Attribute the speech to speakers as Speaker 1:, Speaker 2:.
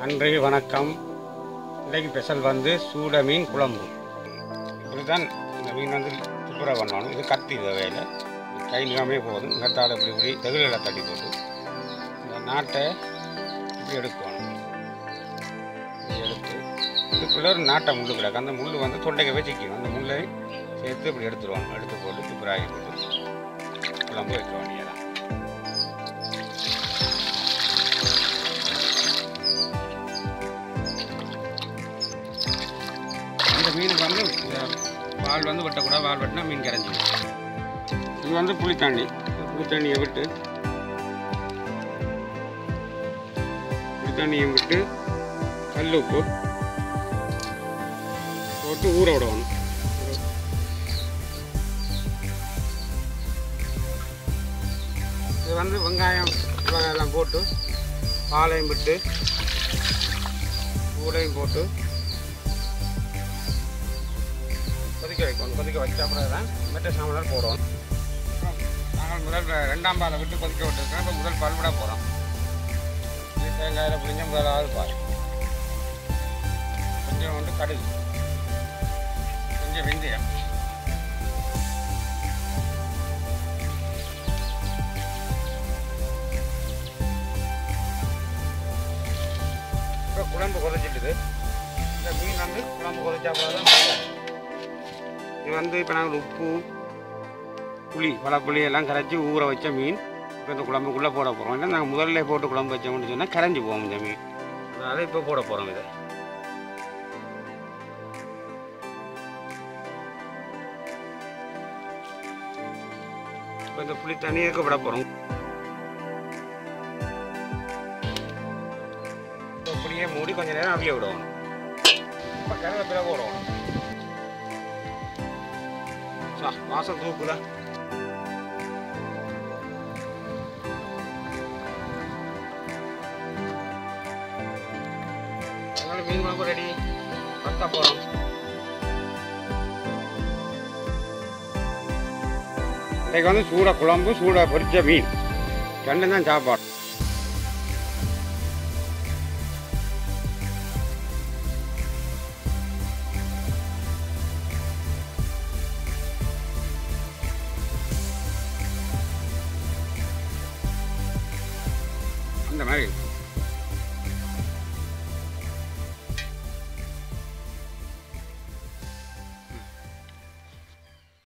Speaker 1: நன்றி வணக்கம் இன்றைக்கு ஸ்பெஷல் வந்து சூட மீன் குழம்பு இதுதான் இந்த மீன் வந்து துப்புரவு பண்ணணும் இது கத்தி வகையில் கை நிகாமே போதும் கத்தால் இப்படி இப்படி தெகுல தட்டி போட்டு இந்த நாட்டை இப்படி எடுக்கணும் இப்படி எடுத்து இதுக்குள்ளே ஒரு நாட்டை முள் கிடக்கு அந்த முள் வந்து தொண்டைக்கு வச்சுக்கணும் அந்த முள்ளை சேர்த்து இப்படி எடுத்துருவாங்க எடுத்து போட்டு துப்புராகி போட்டு குழம்பு வைக்க வேண்டியதான் இந்த மீனுக்கு வந்து இந்த வால் வந்து வெட்டக்கூடாது வால் வெட்டினா மீன் கரைஞ்சிடும் இது வந்து புளித்தண்ணி இந்த புளித்தண்ணியை விட்டு புளித்தண்ணியை விட்டு கல் உப்பு போட்டு ஊற விடணும் இது வந்து வெங்காயம் எல்லாம் போட்டு பாலையும் விட்டு ஊரையும் போட்டு கொதிக்க வைக்கணும் கொதிக்க வச்ச அப்புறம் தான் மெட்ட சாம்பலால் போடுவோம் நாங்கள் முதல் ரெண்டாம் பாலை விட்டு கொதிக்க விட்டுருக்கோம் இப்போ முதல் பால் விட போகிறோம் இது தேங்காயில் புரிஞ்ச முதலாவது பால் கொஞ்சம் வந்து கடுகு கொஞ்சம் வெந்தயம் இப்போ குழம்பு கொதிச்சிட்டுது இந்த மீன் வந்து குழம்பு கொதிச்சா போல தான் போடுவோம். இது வந்து இப்போ நாங்கள் உப்பு புளி வளப்புளி எல்லாம் கரைச்சி ஊற வச்ச மீன் இப்போ இந்த குழம்புக்குள்ளே போட போகிறோம் இல்லை நாங்கள் முதல்ல போட்டு குழம்பு வச்சோம்னு சொன்னால் கரைஞ்சி போவோம் இந்த மீன் அதனால் இப்போ போட போகிறோம் இதை இப்போ இந்த புளி தண்ணியருக்கு விட போகிறோம் இப்போ புளியை மூடி கொஞ்ச நேரம் அவிய விடுவோம் இப்போ கருவேப்பிலை போடுவோம் சா வாசம் தூக்குதா அதனால மீன் குழம்பு ரெடி பத்தா போகிறோம் இன்றைக்கு வந்து சூட குழம்பு சூட பொரிச்ச மீன் ரெண்டும் தான் சாப்பாடு அந்த மாதிரி